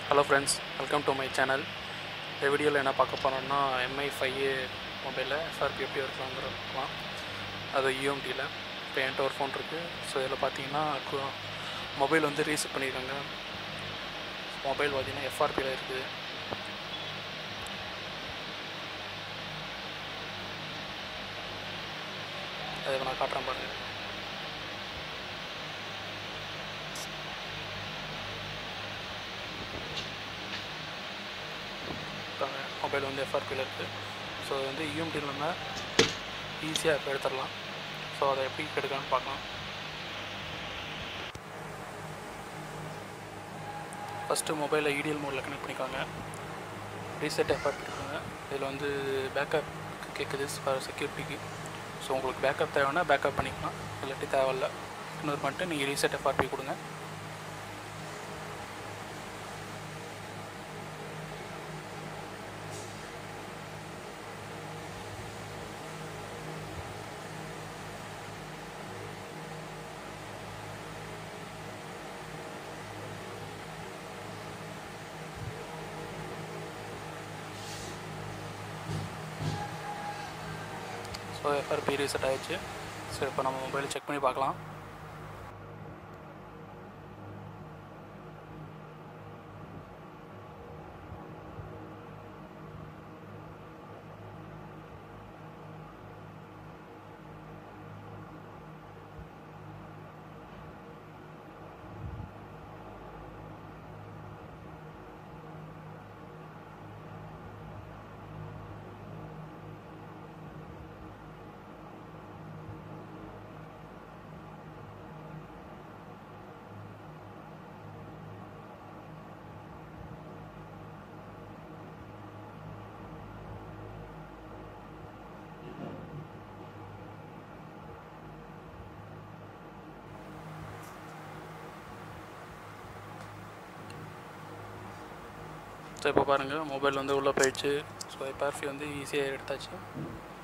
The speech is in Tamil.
hello friends welcome to my channel இந்த வீடியோவில் என்ன பார்க்க போகிறோம்னா எம்ஐ ஃபைவ் மொபைலில் எஃப்ஆர்பி எப்படி இருக்கலாங்கிற பார்க்கலாம் அது யூஎம்டியில் இப்போ என்கிட்ட ஒரு ஃபோன் இருக்குது ஸோ இதில் பார்த்தீங்கன்னா மொபைல் வந்து ரீசெட் பண்ணியிருக்காங்க மொபைல் பார்த்தீங்கன்னா எஃப்ஆர்பியில் இருக்குது அதை இப்ப நான் காட்டுறேன் பாருங்கள் மொபைல் வந்து எஃப்ஆர்பியில் இருக்குது ஸோ அது வந்து யூஎம்டியில் நம்ம ஈஸியாக இப்போ எடுத்துடலாம் ஸோ அதை எப்படி எடுக்கலாம்னு பார்க்கலாம் ஃபஸ்ட்டு மொபைலை இடிஎல் மோடில் கனெக்ட் பண்ணிக்கோங்க ரீசெட் எஃப்ஆர்பி இருக்காங்க இதில் வந்து பேக்கப் கேட்குது ஃபார் செக்யூரிட்டிக்கு ஸோ உங்களுக்கு பேக்கப் தேவைன்னா பேக்கப் பண்ணிக்கலாம் இல்லாட்டி தேவையில்ல இன்னொரு பண்ணிட்டு நீங்கள் ரீசெட் எஃப்ஆர்பி கொடுங்க ஸோ எஃப்ஆர்பி ரீசெட் ஆயிடுச்சு ஸோ இப்போ நம்ம மொபைலை செக் பண்ணி பார்க்கலாம் ஸோ இப்போ பாருங்கள் மொபைல் வந்து உள்ளே போயிடுச்சு ஸோ எஃப்ஆர்பி வந்து ஈஸியாக எடுத்தாச்சு